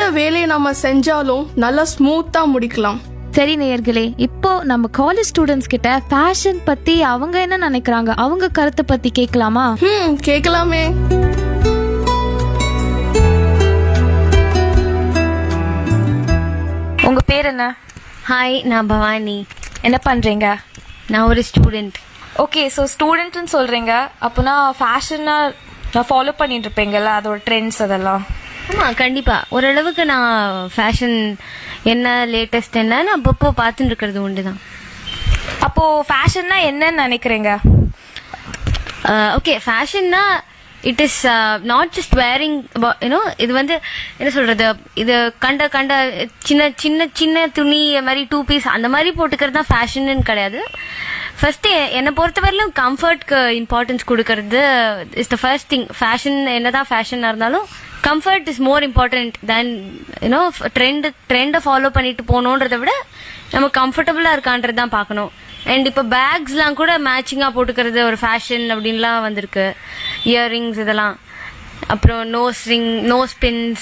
வேலையை நம்ம செஞ்சாலும் நல்லா ஸ்மூத்தா முடிக்கலாம் சரி நேயர்களே இப்போ நம்ம காலேஜ் ஸ்டூடெண்ட்ஸ் கிட்ட ஃபேஷன் பத்தி அவங்க என்ன நினைக்கிறாங்க அவங்க கருத்தை பத்தி கேட்கலாமா ம் கேட்கலாமே உங்க பேர் என்ன ஹாய் நான் பவானி என்ன பண்றீங்க நான் ஒரு ஸ்டூடெண்ட் ஓகே ஸோ ஸ்டூடெண்ட்னு சொல்றீங்க அப்போனா ஃபேஷனா ஃபாலோ பண்ணிட்டு இருப்பீங்கல்ல அதோட ட்ரெண்ட்ஸ் அதெல்லாம் ஆமாம் கண்டிப்பாக ஓரளவுக்கு நான் ஃபேஷன் என்ன லேட்டஸ்ட் என்னன்னு அப்பப்போ பார்த்துட்டு இருக்கிறது உண்டு தான் அப்போ ஃபேஷன்னா என்னன்னு நினைக்கிறீங்க ஓகே ஃபேஷன்னா it is not just wearing you know இது வந்து என்ன சொல்றது இது கண்ட கண்ட சின்ன சின்ன சின்ன துணி மாதிரி டூ பீஸ் அந்த மாதிரி போட்டுக்கிறது தான் ஃபேஷன்னு கிடையாது ஃபர்ஸ்ட் என்னை பொறுத்தவரையிலும் கம்ஃபர்ட்க்கு இம்பார்ட்டன்ஸ் கொடுக்கறது is the first thing fashion என்னதான் ஃபேஷனாக இருந்தாலும் comfort is more important then you know trend ட்ரெண்டை ஃபாலோ பண்ணிட்டு போகணுன்றதை விட நம்ம கம்ஃபர்டபுளா இருக்கான்றது தான் பார்க்கணும் அண்ட் இப்போ பேக்ஸ்லாம் கூட மேட்சிங்காக போட்டுக்கிறது ஒரு ஃபேஷன் அப்படின்லாம் வந்திருக்கு இயரிங்ஸ் இதெல்லாம் அப்புறம் நோஸ் ரிங் நோஸ் பின்ஸ்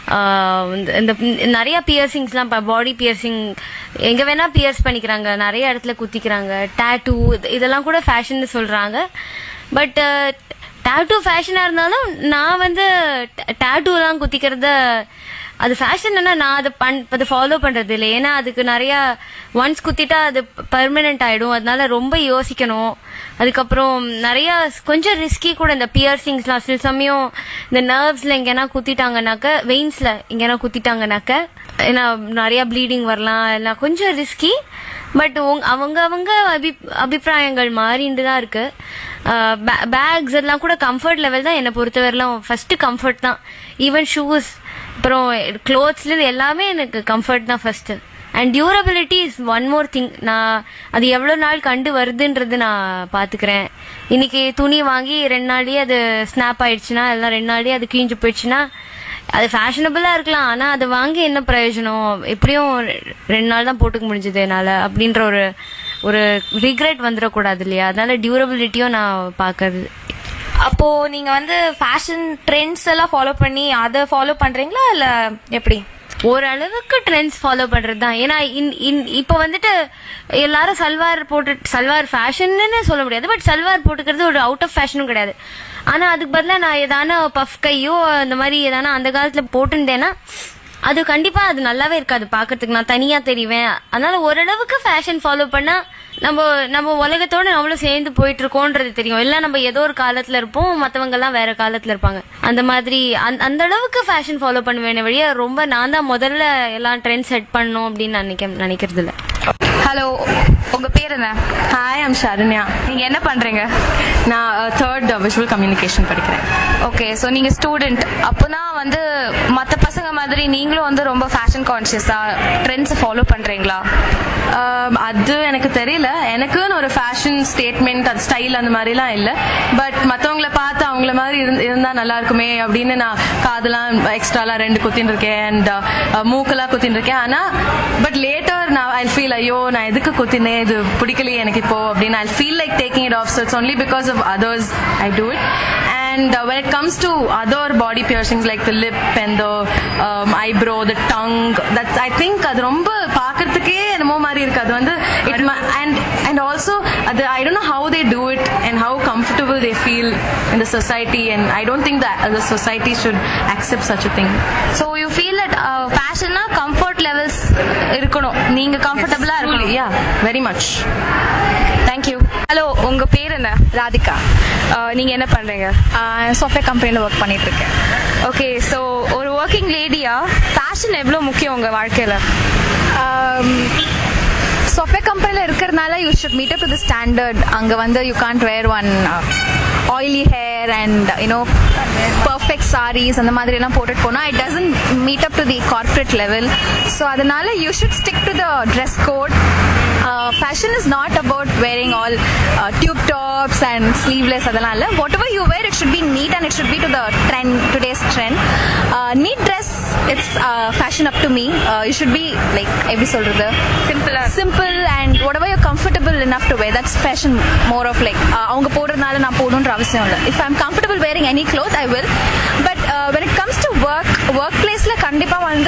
இந்த நிறைய பியர்சிங்ஸ்லாம் இப்போ பாடி பியர்சிங் எங்கே வேணா பியர்ஸ் பண்ணிக்கிறாங்க நிறைய இடத்துல குத்திக்கிறாங்க டேட்டூ இதெல்லாம் கூட ஃபேஷன் சொல்கிறாங்க பட் டேட்டூ ஃபேஷனாக இருந்தாலும் நான் வந்து டேட்டூலாம் குத்திக்கிறத அது ஃபேஷன்னா நான் அதை பண் அதை ஃபாலோ பண்றது இல்லை ஏன்னா அதுக்கு நிறைய ஒன்ஸ் குத்திட்டா அது பர்மனெண்ட் ஆயிடும் அதனால ரொம்ப யோசிக்கணும் அதுக்கப்புறம் நிறைய கொஞ்சம் ரிஸ்கி கூட இந்த பியர்சிங்ஸ்லாம் சில சமயம் இந்த நர்வ்ஸ்ல எங்கேனா குத்திட்டாங்கனாக்க வெயின்ஸ்ல எங்கேனா குத்திட்டாங்கனாக்க ஏன்னா நிறைய ப்ளீடிங் வரலாம் இல்லை கொஞ்சம் ரிஸ்கி பட் அவங்க அவங்க அபி அபிப்பிராயங்கள் மாறிண்டு தான் இருக்கு பேக்ஸ் எல்லாம் கூட கம்ஃபர்ட் லெவல் தான் என்னை பொறுத்தவரையிலும் ஃபர்ஸ்ட் கம்ஃபர்ட் தான் ஈவன் ஷூஸ் அப்புறம் க்ளோத்ஸ்ல எல்லாமே எனக்கு கம்ஃபர்ட் தான் first and durability is one more thing நான் அது எவ்வளோ நாள் கண்டு வருதுன்றது நான் பார்த்துக்கிறேன் இன்னைக்கு துணி வாங்கி ரெண்டு நாள்லயே அது ஸ்னாப் ஆயிடுச்சுன்னா எல்லாம் ரெண்டு நாள்லயே அது கிழிஞ்சு போயிடுச்சுன்னா அது ஃபேஷனபிளா இருக்கலாம் ஆனா அதை வாங்கி என்ன பிரயோஜனம் எப்படியும் ரெண்டு நாள் தான் போட்டுக்க முடிஞ்சது என்னால அப்படின்ற ஒரு ஒரு ரிக்ரெட் வந்துடக்கூடாது இல்லையா அதனால டியூரபிலிட்டியும் நான் பார்க்கறது அப்போ நீங்க வந்து ஃபேஷன் ட்ரெண்ட்ஸ் எல்லாம் ஃபாலோ பண்ணி அதை ஃபாலோ பண்றீங்களா இல்ல எப்படி ஓரளவுக்கு ட்ரெண்ட்ஸ் ஃபாலோ பண்றது தான் ஏன்னா இன்- இன்- இப்ப வந்துட்டு எல்லாரும் சல்வார் போட்டு சல்வார் ஃபேஷன்னு சொல்ல முடியாது பட் சல்வார் போட்டுக்கிறது ஒரு அவுட் ஆஃப் ஃபேஷனும் கிடையாது ஆனா அதுக்கு பதிலா நான் ஏதான பஃப் கையோ அந்த மாதிரி ஏதான அந்த காலத்துல போட்டிருந்தேன்னா அது கண்டிப்பா அது நல்லாவே இருக்காது பாக்குறதுக்கு நான் தனியா தெரிவேன் அதனால ஓரளவுக்கு ஃபேஷன் ஃபாலோ பண்ணா நம்ம நம்ம உலகத்தோட நம்மளும் சேர்ந்து போயிட்டு இருக்கோன்றது தெரியும் இல்ல நம்ம ஏதோ ஒரு காலத்துல இருப்போம் மத்தவங்க எல்லாம் வேற காலத்துல இருப்பாங்க அந்த மாதிரி அந்த- அந்த அளவுக்கு ஃபேஷன் ஃபாலோ பண்ணுவேன் வழியா ரொம்ப நான் தான் முதல்ல எல்லாம் ட்ரெண்ட் செட் பண்ணணும் அப்படின்னு நான் நினைக்க நினைக்கிறது இல்ல ஹலோ உங்க பேர் என்ன ஹாய் ஐம் ஷரண்யா நீங்க என்ன பண்றீங்க நான் தேர்ட் விஷுவல் கம்யூனிகேஷன் படிக்கிறேன் ஓகே ஸோ நீங்க ஸ்டூடெண்ட் அப்போனா வந்து மற்ற பசங்க மாதிரி நீங்களும் வந்து ரொம்ப ஃபேஷன் கான்ஷியஸா ட்ரெண்ட்ஸ் ஃபாலோ பண்றீங்களா Um, அது எனக்கு தெரியல எனக்குன்னு ஒரு ஃபேஷன் ஸ்டேட்மெண்ட் அது ஸ்டைல் அந்த மாதிரிலாம் இல்லை பட் மற்றவங்கள பார்த்து அவங்கள மாதிரி இருந்து- இருந்தா நல்லா இருக்குமே அப்படின்னு நான் காதெல்லாம் எக்ஸ்ட்ராலாம் ரெண்டு குத்தின்னு இருக்கேன் அண்ட் மூக்கெல்லாம் குத்தின்னு இருக்கேன் ஆனா பட் லேட்டர் நான் ஐ ஃபீல் ஐயோ நான் எதுக்கு குத்தினேன் இது பிடிக்கலையே எனக்கு இப்போ அப்படின்னு I feel like taking it off so it's only because of others I do it And uh, when it comes to other body piercings like the lip and the um, eyebrow, the tongue, that's I think அது ரொம்ப பார்க்கறதுக்கே என்னமோ மாதிரி இருக்கு அது வந்து it ma- and and also அது I don't know how they do it and how comfortable they feel in the society and I don't think that the society should accept such a thing. So you feel that ஃபேஷன்னா comfort levels இருக்கணும் நீங்க கம்ஃபர்டபுளா Truly, இருக்கணும் yeah, very much. Thank you hello உங்க பேர் என்ன Radhika Uh, நீங்க என்ன பண்றீங்க சாஃப்ட்வேர் கம்பெனியில் ஒர்க் பண்ணிட்டு இருக்கேன் ஓகே ஸோ ஒரு ஒர்க்கிங் லேடியா ஃபேஷன் எவ்வளோ முக்கியம் உங்க வாழ்க்கையில சாஃப்ட்வேர் கம்பெனியில் இருக்கிறதுனால you should meet up to the standard அங்கே வந்து you can't wear one oily hair and you know perfect saris அந்த மாதிரி எல்லாம் போட்டுட்டு போனால் it doesn't meet up to the corporate level so அதனால you should stick to the dress code fashion is not about wearing all tube tops and sleeveless அதெல்லாம் இல்லை what whatever you wear it should be neat and it should be to the trend today's trend neat dress it's fashion up to me you should be like எப்படி சொல்றது சிம்பிளா simple and whatever you comfortable enough to wear that's fashion more of like அவங்க போடுறதுனால நான் போடணுன்ற அவசியம் இல்லை if I'm comfortable wearing any cloth I will but when it comes to work work பிளேஸ்ல கண்டிப்பா வந்து